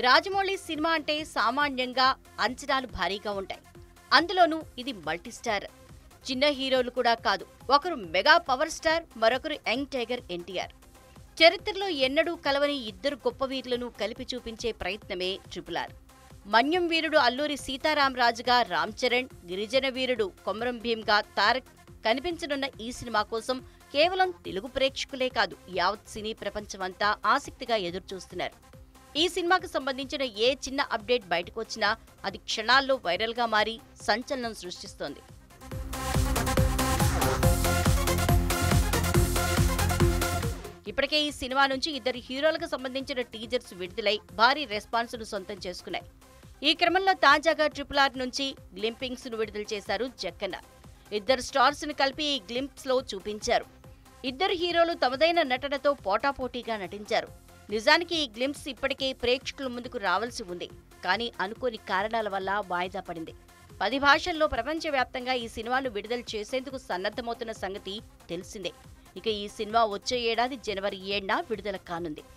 Rajamouli cinema అంటే సామాన్యంగా అంచనాలు భారీగా ఉంటాయి అందులోనూ ఇది మల్టీస్టార్ చిన్న హీరోలు కూడా కాదు ఒకరు మెగా పవర్ స్టార్ మరొకరు యంగ్ టైగర్ ఎన్టీఆర్ చరిత్రలో ఎన్నడూ కలవని ఇద్దరు గొప్ప వీరులను కలిపి చూపించే ప్రయత్నమే ట్రిపుల్ ఆర్ మన్యం వీరుడు అల్లూరి సీతారామరాజుగా రామ్ చరణ్ గిరిజన వీరుడు కొమరం భీమ్గా తారక్ కనిపించనున్న ఈ సినిమా కోసం కేవలం తెలుగు ప్రేక్షకులే కాదు యావత్ సినీ ప్రపంచమంతా ఆసక్తిగా ఎదురుచూస్తున్నారు ఈ సినిమాకు సంబంధించిన ఏ చిన్న అప్డేట్ బయటకు వచ్చినా అది క్షణాల్లో వైరల్గా మారి సంచలనం సృష్టిస్తోంది ఇప్పటికే ఈ సినిమా నుంచి ఇద్దరు హీరోలకు సంబంధించిన టీజర్స్ విడుదలై భారీ రెస్పాన్స్ ను సొంతం చేసుకున్నాయి ఈ క్రమంలో తాజాగా ట్రిపుల్ ఆర్ నుంచి గ్లింపింగ్స్ ను విడుదల చేశారు జక్కన్న ఇద్దరు స్టార్స్ ను కలిపి ఈ గ్లింప్స్ లో చూపించారు ఇద్దరు హీరోలు తమదైన నటనతో పోటాపోటీగా నటించారు నిజానికి ఈ గ్లింప్స్ ఇప్పటికే ప్రేక్షకుల ముందుకు రావాల్సి ఉంది కానీ అనుకోని కారణాల వల్ల వాయిదా పడింది పది భాషల్లో ప్రపంచవ్యాప్తంగా ఈ సినిమాను విడుదల చేసేందుకు సన్నద్ధమవుతున్న సంగతి తెలిసిందే ఇక ఈ సినిమా వచ్చే ఏడాది జనవరి ఏడున విడుదల కానుంది